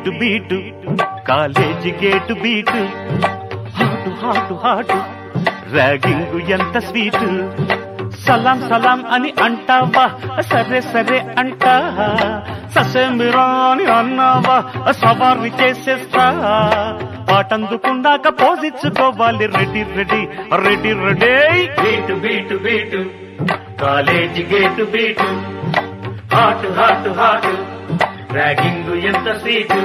Beat beat college gate beat hot hot hot ragging ఎంత sweet సలాం సలాం అని అంటావా సరే సరే అంటా ససేమిరా అని అన్నావా సవారి చేసేస్తా పాటందుకున్నాక పోజిచ్చుకోవాలి ready ready ready ready beat beat beat college gate beat hot hot hot ragging ఎంత స్వీటు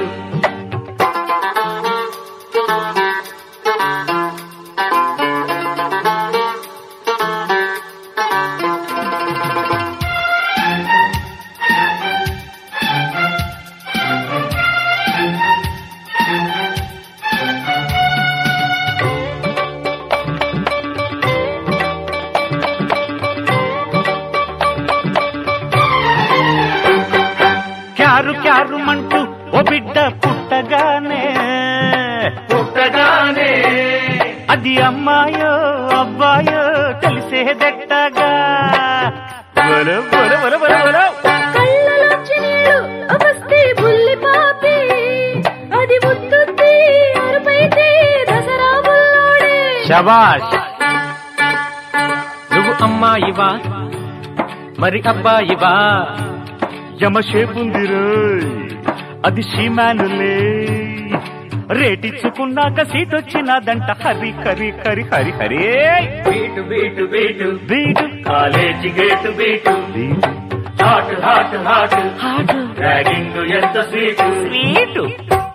క్యారు క్యారు మంటూ ఓ బిడ్డ పుట్టగానే పుట్టగానే అది అమ్మాయో అబ్బాయో తెలిసేదెట్టగా బల బల బల బల బల కళ్ళలోంచి నీళ్ళు వస్తే బుల్లి పాపి అది ముద్దుద్ది అరుపైతే దసరా బుల్లోడే శబాష్ నువ్వు అమ్మాయివా మరి అబ్బాయివా యమషేపుందిరో అది షీమానులే రేటిచ్చుకున్నాక సీట్ వచ్చినదంట హరి హరి హరి హరి హరి beat beat beat beat college gate beat beat hot hot hot hot ragging ఎంత స్వీటు బీటు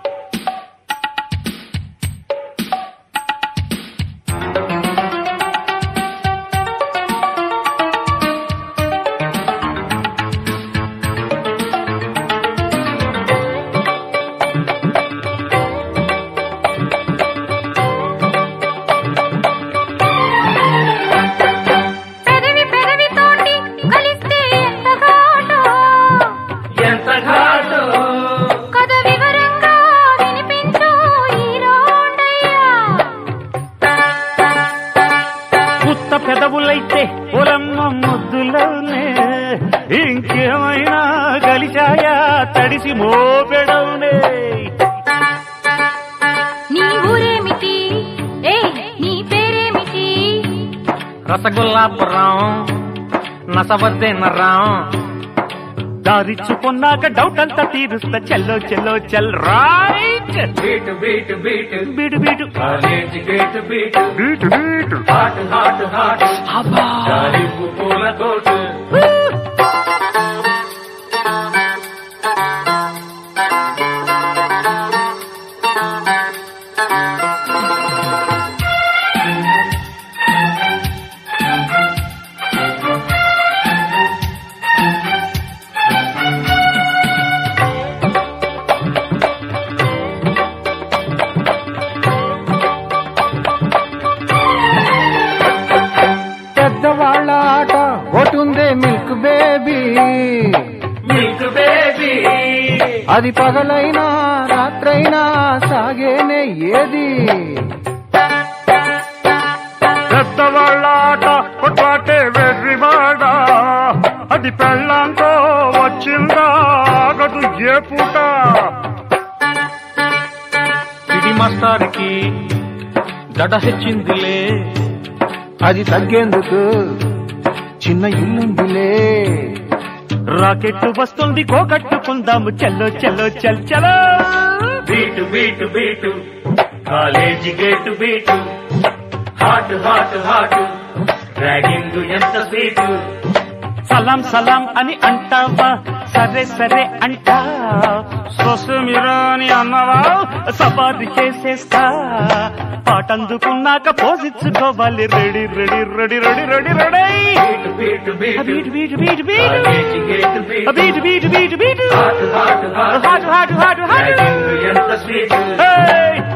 పెదవి పెదవి తోటి కలిస్తే ఎంత ఘాటో ఎంత ఘాటు కథ వివరంగా వినిపించు ఈ రోండయ్యా పుత్త పెదవులైతే పొలమ్మ ముద్దులోనే ఇంకేమైనా కలిశాయా తడిసి మోపెడవునే నీ ఊరేమిటి ఏ నీ పేరేమిటి రసగుల్లాపురం నసవద్దేనరం దారిచ్చుకున్నాక డౌట్ అంతా తీరుస్తా చెల్లో చెల్లో చెల్ right beat beat beat beat beat college gate beat beat beat hot hot hot తాలింపు పూల తోటు పెద్దవాళ్ళ ఆట ఒకటుందే మిల్క్ బేబీ మిల్క్ బేబీ అది పగలైనా రాత్రైనా సాగేనే ఏది పెద్దవాళ్ళ ఆట కొట్లాటే వెర్రివాడ అది పెళ్ళంతో వచ్చిందా ఆగదు ఏ పూట ఇది మాస్టార్కి దడ హెచ్చిందిలే అది తగ్గేందుకు చిన్న ఇల్లుందిలే రాకెట్ వస్తుంది గోకట్టుకుందాము చెల్లో చెల్లో చెల్ చలో beat beat beat college gate beat hot hot hot ragging ఎంత స్వీటు సలాం సలాం అని అంటావా సరే సరే అంటా సొసమిరా అని అన్నావా సవారి చేసేస్తా పాటందుకున్నాక పోజిచ్చుకోవాలి ready ready ready ready ready ready beat beat beat beat beat beat beat college gate beat beat beat beat beat hot hot hot hot hot hot hot ragging ఎంత స్వీటు Hey!